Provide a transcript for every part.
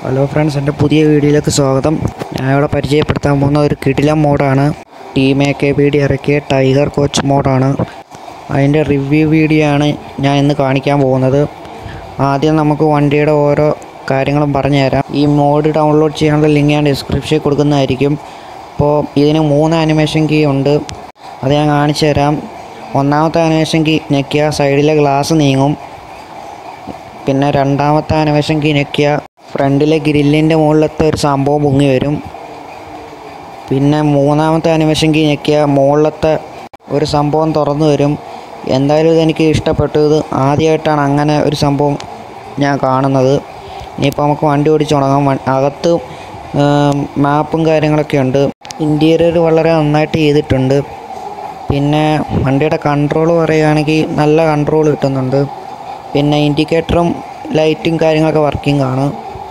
hello friends എൻ്റെ പുതിയ വീഡിയോയിലേക്ക് സ്വാഗതം ഞാൻ ഇവിടെ പരിചയപ്പെടുത്താൻ പോകുന്ന ഒരു കിടിലം മോഡാണ് team A K B D ഇറക്കിയ ടൈഗർ കോച്ച് മോഡാണ് അതിൻ്റെ റിവ്യൂ വീഡിയോ ആണ് ഞാൻ ഇന്ന് കാണിക്കാൻ പോകുന്നത് ആദ്യം നമുക്ക് വണ്ടിയുടെ ഓരോ കാര്യങ്ങളും പറഞ്ഞു തരാം ഈ മോഡ് ഡൗൺലോഡ് ചെയ്യാനുള്ള ലിങ്ക് ഞാൻ ഡിസ്ക്രിപ്ഷനിൽ കൊടുക്കുന്നതായിരിക്കും അപ്പോൾ ഇതിന് മൂന്ന് ആനിമേഷൻ കീ ഉണ്ട് അത് ഞാൻ കാണിച്ചു തരാം ഒന്നാമത്തെ ആനിമേഷൻ കീ ഞെക്കിയ സൈഡിലെ ഗ്ലാസ് നീങ്ങും പിന്നെ രണ്ടാമത്തെ ആനിമേഷൻ കീ ഞെക്കിയ ഫ്രണ്ടിലെ ഗ്രില്ലിൻ്റെ മുകളിലത്തെ ഒരു സംഭവം പൊങ്ങി വരും പിന്നെ മൂന്നാമത്തെ ആനിമേഷൻ കീ ഞെക്കിയ മുകളിലത്തെ ഒരു സംഭവം തുറന്നു വരും എന്തായാലും ഇതെനിക്ക് ഇഷ്ടപ്പെട്ടു ഇത് ആദ്യമായിട്ടാണ് അങ്ങനെ ഒരു സംഭവം ഞാൻ കാണുന്നത് ഇനിയിപ്പോൾ നമുക്ക് വണ്ടി ഓടിച്ച് തുടങ്ങാം വ- അകത്ത് മാപ്പും കാര്യങ്ങളൊക്കെ ഉണ്ട് ഇൻറ്റീരിയർ വളരെ നന്നായിട്ട് ചെയ്തിട്ടുണ്ട് പിന്നെ വണ്ടിയുടെ കൺട്രോൾ പറയുകയാണെങ്കിൽ നല്ല കൺട്രോൾ കിട്ടുന്നുണ്ട് പിന്നെ ഇൻഡിക്കേറ്ററും ലൈറ്റും കാര്യങ്ങളൊക്കെ വർക്കിംഗ് ആണ്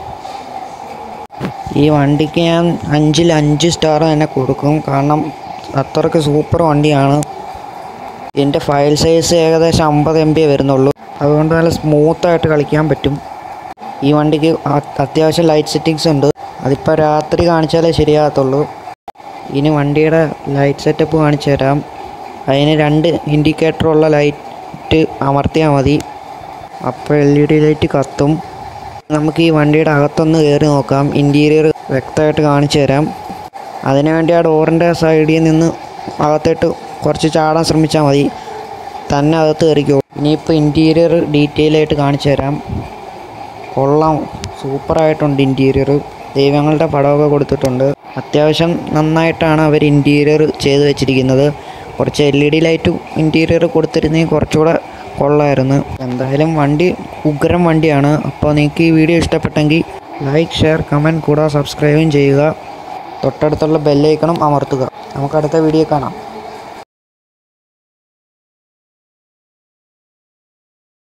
ഈ വണ്ടിക്ക് ഞാൻ അഞ്ചിൽ അഞ്ച് സ്റ്റാർ തന്നെ കൊടുക്കും കാരണം അത്രയ്ക്ക് സൂപ്പർ വണ്ടിയാണ് എൻ്റെ ഫയൽ സൈസ് ഏകദേശം അമ്പത് എം ബി വരുന്നുള്ളൂ അതുകൊണ്ട് നല്ല സ്മൂത്തായിട്ട് കളിക്കാൻ പറ്റും ഈ വണ്ടിക്ക് അ- അത്യാവശ്യം ലൈറ്റ് സെറ്റിങ്സ് ഉണ്ട് അതിപ്പോൾ രാത്രി കാണിച്ചാലേ ശരിയാകത്തുള്ളൂ ഇനി വണ്ടിയുടെ ലൈറ്റ് സെറ്റപ്പ് കാണിച്ചു തരാം അതിന് രണ്ട് ഇൻഡിക്കേറ്ററുള്ള ലൈറ്റ് അമർത്തിയാൽ മതി അപ്പോൾ എൽ ഇ ഡി ലൈറ്റ് കത്തും നമുക്ക് ഈ വണ്ടിയുടെ അകത്തൊന്ന് കയറി നോക്കാം ഇൻറ്റീരിയർ വ്യക്തമായിട്ട് കാണിച്ചു തരാം അതിനുവേണ്ടി ആ ഡോറിൻ്റെ സൈഡിൽ നിന്ന് അകത്തോട്ട് കുറച്ച് ചാടാൻ ശ്രമിച്ചാൽ മതി തന്നെ അകത്ത് കയറിക്കോ ഇനിയിപ്പോൾ ഇൻറ്റീരിയർ ഡീറ്റെയിൽ ആയിട്ട് കാണിച്ചു തരാം കൊള്ളാം സൂപ്പറായിട്ടുണ്ട് ഇൻറ്റീരിയർ ദൈവങ്ങളുടെ പടമൊക്കെ കൊടുത്തിട്ടുണ്ട് അത്യാവശ്യം നന്നായിട്ടാണ് അവർ ഇൻറ്റീരിയർ ചെയ്ത് വെച്ചിരിക്കുന്നത് കുറച്ച് എൽ ഇ ഡി ലൈറ്റും ഇൻറ്റീരിയർ കൊടുത്തിരുന്നെങ്കിൽ കുറച്ചുകൂടെ കൊള്ളായിരുന്നു എന്തായാലും വണ്ടി ഉഗ്രം വണ്ടിയാണ് അപ്പോൾ നിങ്ങൾക്ക് ഈ വീഡിയോ ഇഷ്ടപ്പെട്ടെങ്കിൽ ലൈക്ക് ഷെയർ കമൻറ്റ് കൂടാതെ സബ്സ്ക്രൈബും ചെയ്യുക തൊട്ടടുത്തുള്ള ബെല്ലൈക്കണം അമർത്തുക നമുക്ക് അടുത്ത വീഡിയോ കാണാം